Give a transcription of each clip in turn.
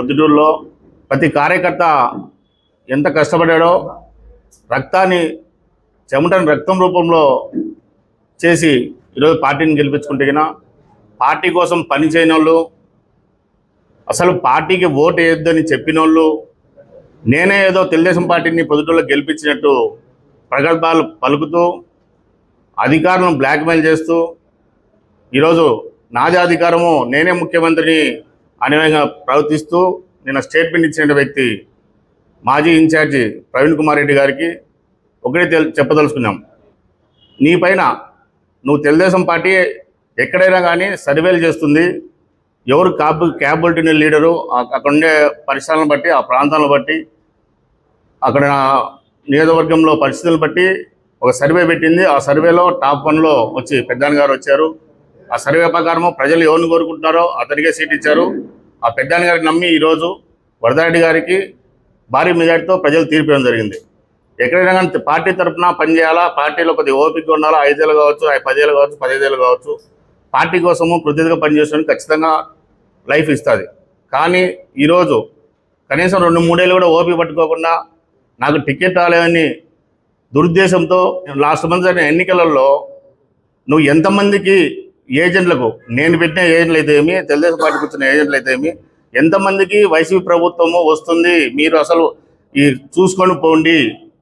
ప్రొద్దుటూరులో ప్రతి కార్యకర్త ఎంత కష్టపడాడో రక్తాన్ని చెమటని రక్తం రూపంలో చేసి ఈరోజు పార్టీని గెలిపించుకుంటే గిన పార్టీ కోసం పని చేయని వాళ్ళు అసలు పార్టీకి ఓటు వేయొద్దని చెప్పిన వాళ్ళు నేనే ఏదో తెలుగుదేశం పార్టీని పొద్దుటూరులో గెలిపించినట్టు ప్రగల్భాలు పలుకుతూ అధికారులను బ్లాక్మెయిల్ చేస్తూ ఈరోజు నాది అధికారము నేనే ముఖ్యమంత్రిని అనే విధంగా ప్రవర్తిస్తూ నేను స్టేట్మెంట్ ఇచ్చిన వ్యక్తి మాజీ ఇన్ఛార్జి ప్రవీణ్ కుమార్ రెడ్డి గారికి ఒకటే తెల్ చెప్పదలుచుకున్నాం నీ పైన నువ్వు తెలుగుదేశం పార్టీ ఎక్కడైనా కానీ సర్వేలు చేస్తుంది ఎవరు క్యాబ్ క్యాపబిలిటీ లీడరు ఆ- అక్కడ ఉండే పరిసరాలను బట్టి ఆ ప్రాంతాలను బట్టి అక్కడ నియోజకవర్గంలో పరిస్థితులను బట్టి ఒక సర్వే పెట్టింది ఆ సర్వేలో టాప్ వన్లో వచ్చి పెద్దాన్ గారు వచ్చారు ఆ సర్వే ప్రకారము ప్రజలు ఎవరిని కోరుకుంటున్నారో అతనికే సీట్ ఇచ్చారు ఆ పెద్దాన్ గారికి నమ్మి ఈరోజు వరదారెడ్డి గారికి భారీ మెజార్టీతో ప్రజలు తీర్పు ఇవ్వడం జరిగింది ఎక్కడైనా కానీ పార్టీ తరఫున పనిచేయాలా పార్టీలో కొద్దిగా ఓపిక ఉండాలా ఐదేళ్ళు కావచ్చు ఐ- పదేళ్ళు కావచ్చు పదిహేదేళ్ళు కావచ్చు పార్టీ కోసము కృతజ్ఞతగా పనిచేసడానికి ఖచ్చితంగా లైఫ్ ఇస్తుంది కానీ ఈరోజు కనీసం రెండు మూడేళ్ళు కూడా ఓపిక పట్టుకోకుండా నాకు టికెట్ రాలేదని దురుద్దేశంతో లాస్ట్ మంత్ జరిగిన ఎన్నికలలో నువ్వు ఎంతమందికి ఏజెంట్లకు నేను పెట్టిన ఏజెంట్లు అయితే ఏమి తెలుగుదేశం పార్టీకి వచ్చిన ఏజెంట్లు అయితే ఏమి ఎంతమందికి వైసీపీ ప్రభుత్వము వస్తుంది మీరు అసలు ఈ చూసుకొని పోండి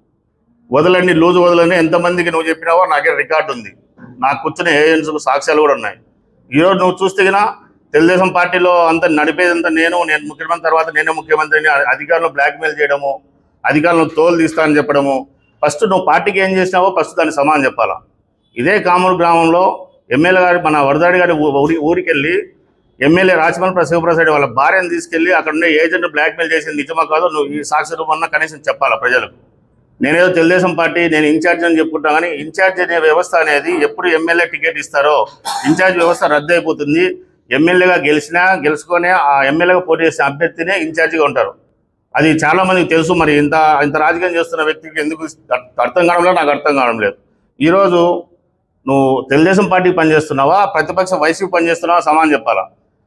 వదలండి లూజు వదలని ఎంతమందికి నువ్వు చెప్పినావో నాకే రికార్డు ఉంది నాకు కూర్చున్న ఏజెంట్స్ సాక్ష్యాలు కూడా ఉన్నాయి ఈరోజు నువ్వు చూస్తే గినా తెలుగుదేశం పార్టీలో అంత నడిపేదంతా నేను నేను ముఖ్యమంత్రి తర్వాత నేనే ముఖ్యమంత్రిని అ- అధికారులను బ్లాక్మెయిల్ చేయడము అధికారులను తోలు తీస్తానని చెప్పడము ఫస్ట్ నువ్వు పార్టీకి ఏం చేసినావో ఫస్ట్ దానికి సమానం చెప్పాలా ఇదే కామూరు గ్రామంలో ఎమ్మెల్యే గారి మన వరదాడి గారి ఊ- ఊరి ఊరికి వెళ్ళి ఎమ్మెల్యే రాజమల్ శివప్రసాద్ వాళ్ళ భార్యను తీసుకెళ్లి అక్కడ ఉండే ఏజెంట్ బ్లాక్మెయిల్ చేసింది నిజమా కాదో నువ్వు ఈ సాక్షి రూపంలో కనీసం చెప్పాలా ప్రజలకు నేనేదో తెలుగుదేశం పార్టీ నేను ఇన్ఛార్జ్ అని చెప్పుకుంటా కానీ ఇన్ఛార్జ్ అనే వ్యవస్థ అనేది ఎప్పుడు ఎమ్మెల్యే టికెట్ ఇస్తారో ఇన్ఛార్జ్ వ్యవస్థ రద్దు అయిపోతుంది ఎమ్మెల్యేగా గెలిచినా గెలుచుకొని ఆ ఎమ్మెల్యేగా పోటీ చేసిన అభ్యర్థినే ఇన్ఛార్జిగా ఉంటారు అది చాలా మందికి తెలుసు మరి ఇంత ఇంత రాజకీయం చేస్తున్న వ్యక్తికి ఎందుకు అర్థం కావడం లేదు నాకు అర్థం కావడం లేదు ఈరోజు నువ్వు తెలుగుదేశం పార్టీకి పనిచేస్తున్నావా ప్రతిపక్ష వైసీపీ పనిచేస్తున్నావా సమానం చెప్పాలా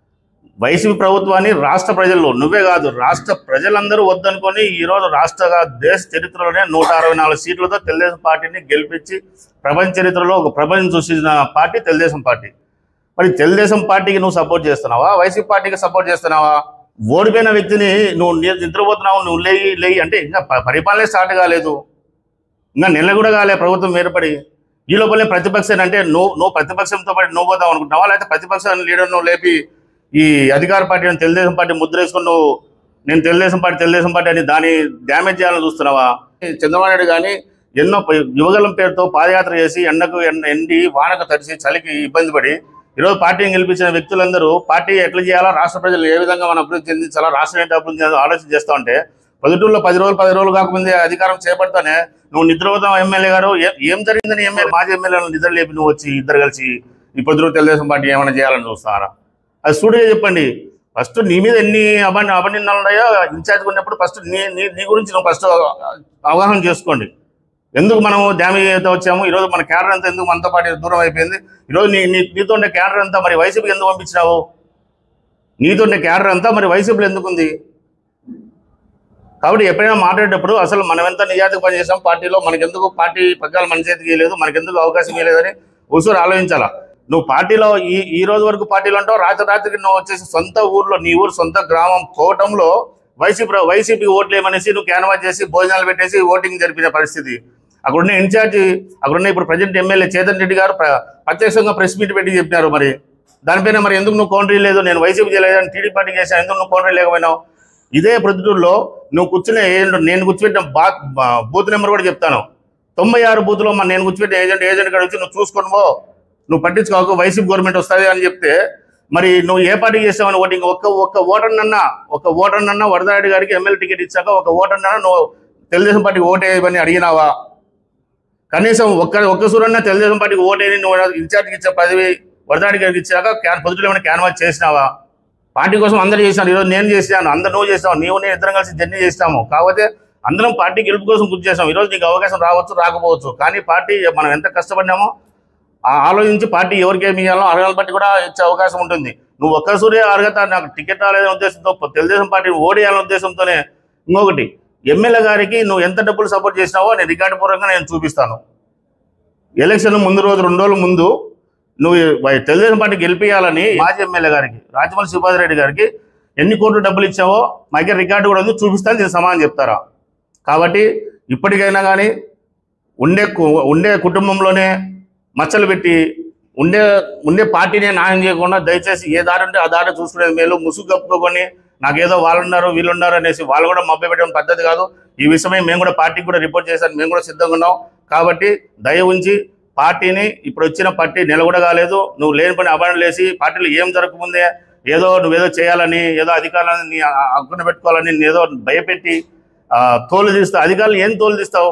వైసీపీ ప్రభుత్వాన్ని రాష్ట్ర ప్రజలు నువ్వే కాదు రాష్ట్ర ప్రజలందరూ వద్దనుకొని ఈరోజు రాష్ట్ర దేశ చరిత్రలోనే నూట అరవై నాలుగు సీట్లతో తెలుగుదేశం పార్టీని గెలిపించి ప్రపంచ చరిత్రలో ఒక ప్రపంచం చూసిన పార్టీ తెలుగుదేశం పార్టీ మరి తెలుగుదేశం పార్టీకి నువ్వు సపోర్ట్ చేస్తున్నావా వైసీపీ పార్టీకి సపోర్ట్ చేస్తున్నావా ఓడిపోయిన వ్యక్తిని నువ్వు ని- నిద్రపోతున్నావు నువ్వు లేయి లేయి అంటే ఇంకా ప- పరిపాలనే స్టార్ట్ కాలేదు ఇంకా నెల కూడా కాలే ప్రభుత్వం ఏర్పడి ఈ లోపలే ప్రతిపక్షం అంటే నువ్వు నువ్వు ప్రతిపక్షంతో పాటు నువ్వు పోదాం అనుకుంటున్నావా లేకపోతే ప్రతిపక్ష లీడర్ నువ్వు లేపి ఈ అధికార పార్టీ అని తెలుగుదేశం పార్టీ ముద్ర వేసుకుని నువ్వు నేను తెలుగుదేశం పార్టీ తెలుగుదేశం పార్టీ అని దాన్ని డ్యామేజ్ చేయాలని చూస్తున్నావా చంద్రబాబు నాయుడు కానీ ఎన్నో ప- యువగలం పేరుతో పాదయాత్ర చేసి ఎండకు ఎండ ఎండి వానకు తడిసి చలికి ఇబ్బంది పడి ఈరోజు పార్టీని గెలిపించిన వ్యక్తులందరూ పార్టీ ఎట్లా చేయాలా రాష్ట్ర ప్రజలు ఏ విధంగా మనం అభివృద్ధి చెందించాలా రాష్ట్రం ఏంటి అభివృద్ధి చెందాలో ఆలోచన చేస్తూ ఉంటే పల్లెటూరులో పది రోజులు పది రోజులు కాకముందే అధికారం చేపడతానే నువ్వు నిద్రపోతాం ఎమ్మెల్యే గారు ఏ- ఏం జరిగిందని ఎమ్మెల్యే మాజీ ఎమ్మెల్యేలను నిద్ర లేపి నువ్వు వచ్చి ఇద్దరు కలిసి ఈ పొద్దు రోజు తెలుగుదేశం పార్టీ ఏమైనా చేయాలని చూస్తారా అది సూటిగా చెప్పండి ఫస్ట్ నీ మీద ఎన్ని అబ అభినందనలు ఉన్నాయో ఇన్ఛార్జ్ ఉన్నప్పుడు ఫస్ట్ నీ నీ నీ గురించి నువ్వు ఫస్ట్ అవగాహన చేసుకోండి ఎందుకు మనము డ్యామేజ్ వచ్చాము ఈరోజు మన క్యాడర్ అంతా ఎందుకు మనతో పాటు దూరం అయిపోయింది ఈరోజు నీ నీ నీతో ఉండే క్యాడర్ అంతా మరి వైసీపీకి ఎందుకు పంపించినావు నీతో ఉండే క్యాడర్ అంతా మరి వైసీపీలో ఎందుకు ఉంది కాబట్టి ఎప్పుడైనా మాట్లాడేటప్పుడు అసలు మనం ఎంత నిజాతికి పనిచేసాం పార్టీలో మనకెందుకు పార్టీ పగ్గాలు మన చేతికి ఇవ్వలేదు మనకెందుకు అవకాశం ఇవ్వలేదని ఒకసారి ఆలోచించాలా నువ్వు పార్టీలో ఈ ఈ రోజు వరకు పార్టీలో ఉంటావు రాత్రి రాత్రికి నువ్వు వచ్చేసి సొంత ఊర్లో నీ ఊరు సొంత గ్రామం కోవటంలో వైసీపీ వైసీపీ ఓట్లు ఏమనేసి నువ్వు క్యాన్వాస్ చేసి భోజనాలు పెట్టేసి ఓటింగ్ జరిపిన పరిస్థితి అక్కడున్న ఇన్ఛార్జి అక్కడున్న ఇప్పుడు ప్రజెంట్ ఎమ్మెల్యే చేతన్ రెడ్డి గారు ప్ర- ప్రత్యక్షంగా ప్రెస్ మీట్ పెట్టి చెప్పినారు మరి దానిపైన మరి ఎందుకు నువ్వు కౌంటరీ లేదు నేను వైసీపీ చేయలేదని టీడీ పార్టీ చేశాను ఎందుకు నువ్వు కౌంటరీ లేకపోయినావు ఇదే ప్రొద్దుటూరులో నువ్వు కూర్చునే ఏజెంట్ నేను కూర్చోబెట్టిన బా బా- బూత్ నెంబర్ కూడా చెప్తాను తొంభై ఆరు బూత్లో మన నేను కూర్చోబెట్టిన ఏజెంట్ ఏజెంట్ కాడ వచ్చి నువ్వు చూసుకొని పో నువ్వు పట్టించుకోకు వైసీపీ గవర్నమెంట్ వస్తుంది అని చెప్తే మరి నువ్వు ఏ పార్టీకి చేస్తావని ఓటింగ్ ఒక్క ఒక్క ఓటర్నన్నా ఒక ఓటర్నన్నా వరదారెడ్డి గారికి ఎమ్మెల్యే టికెట్ ఇచ్చాక ఒక ఓటర్నన్నా నువ్వు తెలుగుదేశం పార్టీకి ఓటేయమని అడిగినావా కనీసం ఒక్క ఒక్క సూరన్న తెలుగుదేశం పార్టీకి ఓటేని నువ్వు ఇన్ఛార్జ్కి ఇచ్చే పదవి వరదాడి గారికి ఇచ్చాక క్యాన్ పొద్దుటూరు ఏమైనా క్యాన్వాస్ చేసినావా పార్టీ కోసం అందరూ చేసినారు ఈరోజు నేను చేసినాను అందరు నువ్వు చేసినావు నీవు నేను ఇద్దరం కలిసి జర్నీ చేసినాము కాకపోతే అందరం పార్టీ గెలుపు కోసం కృషి చేసాం ఈరోజు నీకు అవకాశం రావచ్చు రాకపోవచ్చు కానీ పార్టీ మనం ఎంత కష్టపడినామో ఆ ఆలోచించి పార్టీ ఎవరికి ఏమి ఇవ్వాలో అర్హతలు బట్టి కూడా ఇచ్చే అవకాశం ఉంటుంది నువ్వు ఒక్క సూర్య అర్హత నాకు టికెట్ రాలేదనే ఉద్దేశంతో తెలుగుదేశం పార్టీ ఓడియాలనే ఉద్దేశంతోనే ఇంకొకటి ఎమ్మెల్యే గారికి నువ్వు ఎంత డబ్బులు సపోర్ట్ చేసినావో నేను రికార్డు పూర్వకంగా నేను చూపిస్తాను ఎలక్షన్ ముందు రోజు రెండు రోజుల ముందు నువ్వు వై- తెలుగుదేశం పార్టీ గెలిపించాలని మాజీ ఎమ్మెల్యే గారికి రాజమౌళి శివాజీ రెడ్డి గారికి ఎన్ని కోట్లు డబ్బులు ఇచ్చావో మా దగ్గర రికార్డు కూడా ఉంది చూపిస్తాను దీనికి సమాధానం చెప్తారా కాబట్టి ఇప్పటికైనా కానీ ఉండే కు- ఉండే కుటుంబంలోనే మచ్చలు పెట్టి ఉండే ఉండే పార్టీనే న్యాయం చేయకుండా దయచేసి ఏ దారి ఉంటే ఆ దారి చూసుకునేది మేలు ముసుగు కప్పుకొని నాకేదో వాళ్ళు ఉన్నారు వీళ్ళు ఉన్నారు అనేసి వాళ్ళు కూడా మభ్య పెట్టడం పద్ధతి కాదు ఈ విషయమై మేము కూడా పార్టీకి కూడా రిపోర్ట్ చేశాను మేము కూడా సిద్ధంగా ఉన్నాం కాబట్టి దయ ఉంచి పార్టీని ఇప్పుడు వచ్చిన పార్టీ నిలబడ కాలేదు నువ్వు లేని పని అభారం లేసి పార్టీలో ఏం జరగకముందే ఏదో నువ్వేదో చేయాలని ఏదో అధికారాన్ని నీ హక్కున పెట్టుకోవాలని నీ ఏదో భయపెట్టి ఆ, తోలు తీస్తావు అధికారులు ఏం తోలు తీస్తావు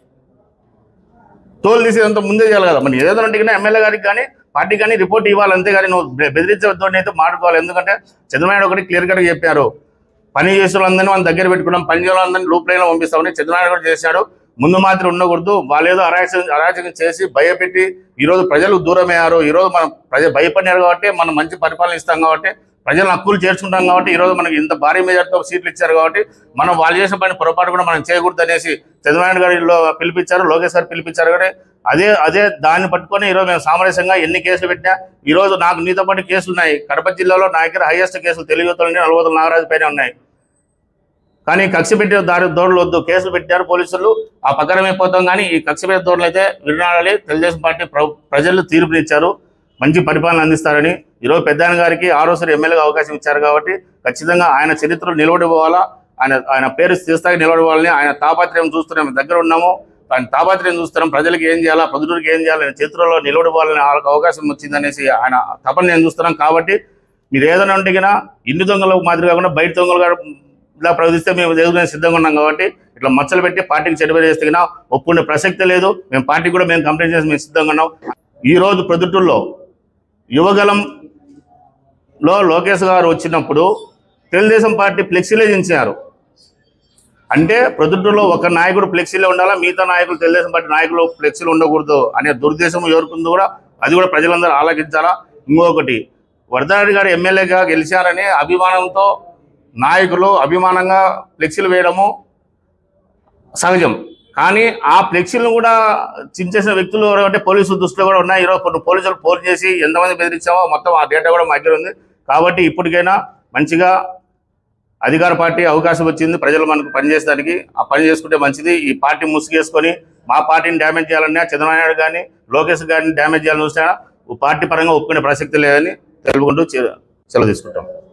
తోలు తీసేదంత ముందే చేయాలి కదా మరి ఏదైనా అంటే ఎమ్మెల్యే గారికి కానీ పార్టీ కానీ రిపోర్ట్ ఇవ్వాలి అంతే కానీ నువ్వు బె- బెదిరించే అయితే మాట్లాడుకోవాలి ఎందుకంటే చంద్రబాబు ఒకటి క్లియర్ కట్గా చెప్పారు పని చేసే వాళ్ళందరినీ మనం దగ్గర పెట్టుకున్నాం పని చేసే వాళ్ళందరినీ లూప్ లైన్లో పంపిస్తామని చంద్రబాబు కూడా చేశాడు ముందు మాత్రం ఉండకూడదు వాళ్ళు ఏదో అరాచకం అరాచకం చేసి భయపెట్టి ఈరోజు ప్రజలు దూరమయ్యారు ఈరోజు మనం ప్రజలు భయపడినారు కాబట్టి మనం మంచి పరిపాలన ఇస్తాం కాబట్టి ప్రజల హక్కులు చేర్చుకుంటాం కాబట్టి ఈరోజు మనకి ఇంత భారీ మెజార్టీతో సీట్లు ఇచ్చారు కాబట్టి మనం వాళ్ళు చేసిన పని పొరపాటు కూడా మనం చేయకూడదు అనేసి చంద్రబాబు నాయుడు గారిలో పిలిపించారు లోకేష్ గారు పిలిపించారు కానీ అదే అదే దాన్ని పట్టుకొని ఈరోజు మేము సామరస్యంగా ఎన్ని కేసులు పెట్టినా ఈరోజు నాకు నీతో పాటు కేసులు ఉన్నాయి కడప జిల్లాలో నా దగ్గర హైయెస్ట్ కేసులు తెలుగు యువతలు నలభై నాగరాజు పైన ఉన్నాయి కానీ కక్ష పెట్టే దారి దోడులు వద్దు కేసులు పెట్టారు పోలీసులు ఆ పక్కనమైపోతాం కానీ ఈ కక్ష పెట్టే దోడులు అయితే వినాలి తెలుగుదేశం పార్టీ ప్ర- ప్రజలు తీర్పునిచ్చారు మంచి పరిపాలన అందిస్తారని ఈరోజు పెద్దాయన గారికి ఆరోసారి ఎమ్మెల్యేగా అవకాశం ఇచ్చారు కాబట్టి ఖచ్చితంగా ఆయన చరిత్రలో నిలబడిపోవాలా ఆయన ఆయన పేరు తీస్తాకి నిలబడిపోవాలని ఆయన తాపత్రయం చూస్తున్నాం మేము దగ్గర ఉన్నాము ఆయన తాపత్రయం చూస్తున్నాం ప్రజలకు ఏం చేయాలా ప్రజలకు ఏం చేయాలి ఆయన చరిత్రలో నిలబడిపోవాలని వాళ్ళకి అవకాశం వచ్చిందనేసి ఆయన తపన నేను చూస్తున్నాం కాబట్టి మీరు ఏదైనా ఉంటే గినా ఇన్ని దొంగలు మాదిరి కాకుండా బయట దొంగలు కూడా ఇలా ప్రవర్తిస్తే మేము ఎదుగునే సిద్ధంగా ఉన్నాం కాబట్టి ఇట్లా మచ్చలు పెట్టి పార్టీకి చెడుపేరు చేస్తే గినా ఒప్పుకునే ప్రసక్తే లేదు మేము పార్టీ కూడా మేము కంప్లైంట్ చేసి మేము సిద్ధంగా ఉన్నాం ఈ రోజు ప్రొద్దుటూరులో యువగలంలో లోకేష్ గారు వచ్చినప్పుడు తెలుగుదేశం పార్టీ ఫ్లెక్సీలే దించారు అంటే ప్రొద్దుటూరులో ఒక నాయకుడు ఫ్లెక్సీలో ఉండాలా మిగతా నాయకులు తెలుగుదేశం పార్టీ నాయకులు ఫ్లెక్సీలు ఉండకూడదు అనే దురుద్దేశం ఎవరికుందో కూడా అది కూడా ప్రజలందరూ ఆలోచించాలా ఇంకొకటి వరదారెడ్డి గారు ఎమ్మెల్యేగా గెలిచారనే అభిమానంతో నాయకులు అభిమానంగా ఫ్లెక్సీలు వేయడము సహజం కానీ ఆ ఫ్లెక్సీలను కూడా చించేసిన వ్యక్తులు ఎవరు అంటే పోలీసుల దృష్టిలో కూడా ఉన్నాయి ఈరోజు కొన్ని పోలీసులు ఫోన్ చేసి ఎంతమంది బెదిరించామో మొత్తం ఆ డేటా కూడా మా దగ్గర ఉంది కాబట్టి ఇప్పటికైనా మంచిగా అధికార పార్టీ అవకాశం వచ్చింది ప్రజలు మనకు పనిచేయడానికి ఆ పని చేసుకుంటే మంచిది ఈ పార్టీ ముసుగేసుకొని మా పార్టీని డ్యామేజ్ చేయాలన్నా చంద్రబాబు నాయుడు కానీ లోకేష్ గారిని డ్యామేజ్ చేయాలని చూసినా పార్టీ పరంగా ఒప్పుకునే ప్రసక్తి లేదని తెలుపుకుంటూ చె- సెలవు తీసుకుంటాం